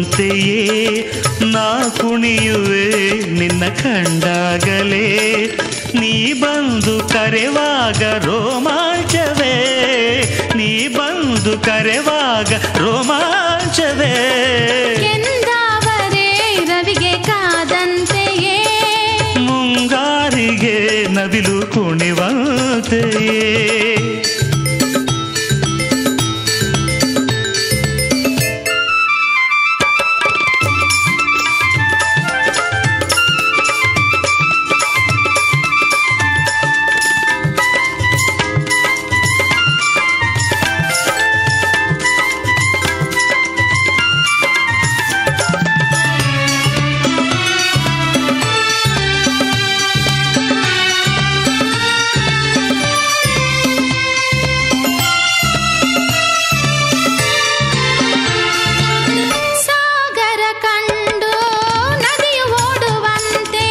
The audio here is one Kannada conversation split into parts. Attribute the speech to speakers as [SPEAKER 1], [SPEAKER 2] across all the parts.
[SPEAKER 1] ಕುಣಿವಂತೆಯೇ ನಾ ಕುಣಿಯುವೆ ನಿನ್ನ ಕಂಡಾಗಲೇ ನೀ ಬಂದು ಕರೆವಾಗ ರೋಮಾಂಚವೇ ನೀ ಬಂದು ಕರೆವಾಗ ರೋಮಾಂಚವೇ
[SPEAKER 2] ಎಂದಾವರೇ ರವಿಗೆ ಕಾದಂತೆಯೇ
[SPEAKER 1] ಮುಂಗಾರಿಗೆ ನವಿಲು ಕುಣಿವಂತೆಯೇ
[SPEAKER 2] ಸಾಗರ ಕಂಡು ನದಿಯು ಓಡುವಂತೆ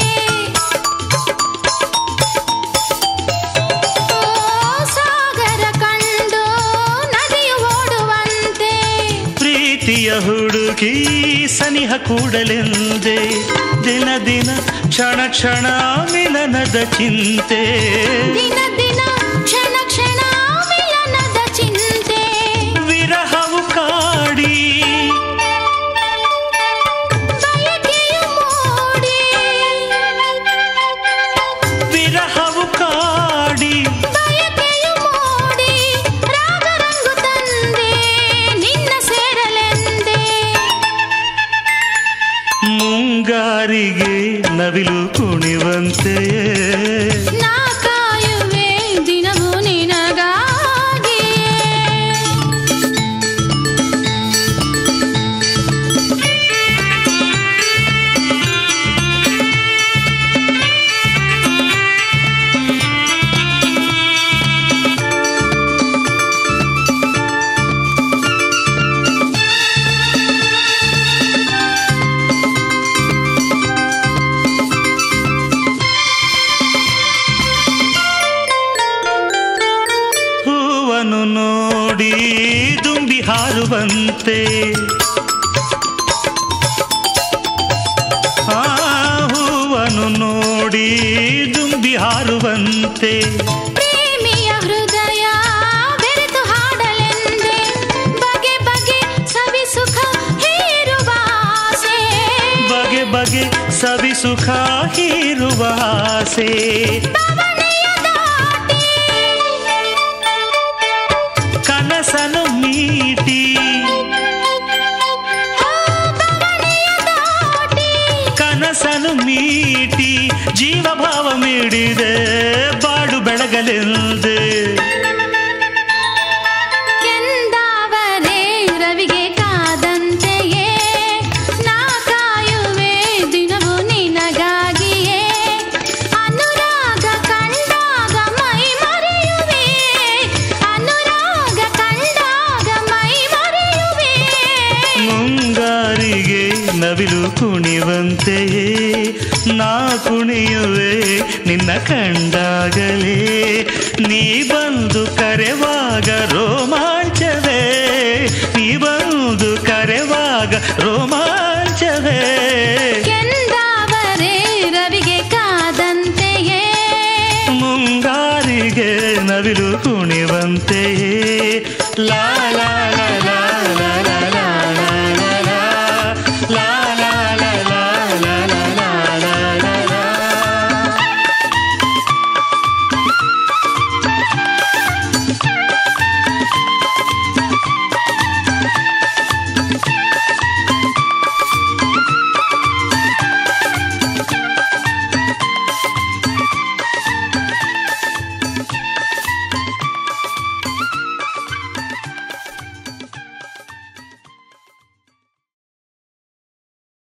[SPEAKER 2] ಓ ಸಾಗರ ಕಂಡು ನದಿಯು ಓಡುವಂತೆ
[SPEAKER 1] ಪ್ರೀತಿಯ ಹುಡುಗಿ ಸನಿಹ ಕೂಡಲೆಂದೆ ದಿನ ದಿನ ಕ್ಷಣ ಕ್ಷಣ ಮಿಲನದ ಚಿಂತೆ
[SPEAKER 2] ದಿನ ದಿನ ಕ್ಷಣ ಕ್ಷಣ ಮಿಲನದ ಚಿಂತೆ
[SPEAKER 1] ವಿರಹವು ಕಾಡಿ
[SPEAKER 2] ಬಯಕೆಯು ಮೂಡಿ
[SPEAKER 1] ವಿರಹವು ಕಾಡಿ
[SPEAKER 2] ಬಯಕೆಯು ಮೂಡಿ ರಾಗರಂಗು ತಂದೆ ನಿನ್ನ ಸೇರಲೆಂದೇ
[SPEAKER 1] ಮುಂಗಾರಿಗೆ ನವಿಲು ಕುಣಿವಂತೆಯೇ
[SPEAKER 2] ನಾ ಕಾಯುವೆ ದಿನವೂ ನಿನಗಾಗಿ
[SPEAKER 1] ಹೂವನ್ನು ನೋಡಿ ದುಂಬಿ ಹಾರುವಂತೆ ಆ ಹೂವನ್ನು ನೋಡಿ ದುಂಬಿ ಹಾರುವಂತೆ
[SPEAKER 2] ಪ್ರೇಮಿಯ ಹೃದಯ ಬೆರೆತು ಹಾಡಲೆಂದೆ ಬಗೆ ಬಗೆ ಸವಿ ಸುಖ ಹೇರುವ ಆಸೆ
[SPEAKER 1] ಬಗೆ ಬಗೆ ಸವಿ ಸುಖ ಹೀರುವ ಆಸೆ
[SPEAKER 2] ಬವಣೆಯ ದಾಟಿ
[SPEAKER 1] ಕನಸನು ಮೀಟಿ
[SPEAKER 2] ಆ ಬವಣೆಯ ದಾಟಿ
[SPEAKER 1] ಕನಸನು ಮೀಟಿ ಜೀವ ಭಾವ ಮಿಡಿದೆ ಬಾಡು ಬೆಳಗಲೆಂದೆ
[SPEAKER 2] ಕೆಂದಾವರೆ ರವಿಗೆ ಕಾದಂತೆಯೇ ನಾ ಕಾಯುವೆ ದಿನವೂ ನಿನಗಾಗಿಯೇ ಅನುರಾಗ ಕಂಡಾಗ ಮೈ ಮರೆಯುವೆ ಅನುರಾಗ ಕಂಡಾಗ ಮೈ ಮರೆಯುವೆ
[SPEAKER 1] ಮುಂಗಾರಿಗೆ ನವಿಲು ಕುಣಿವಂತೆಯೇ ನಾ ಕುಣಿಯುವೆ ನಿನ್ನ ಕಂಡಾಗಲೇ ನೀ ಬಂದು ಕರೆವಾಗ ರೋಮಾಂಚವೇ ನೀ ಬಂದು ಕರೆವಾಗ ರೋಮಾಂಚ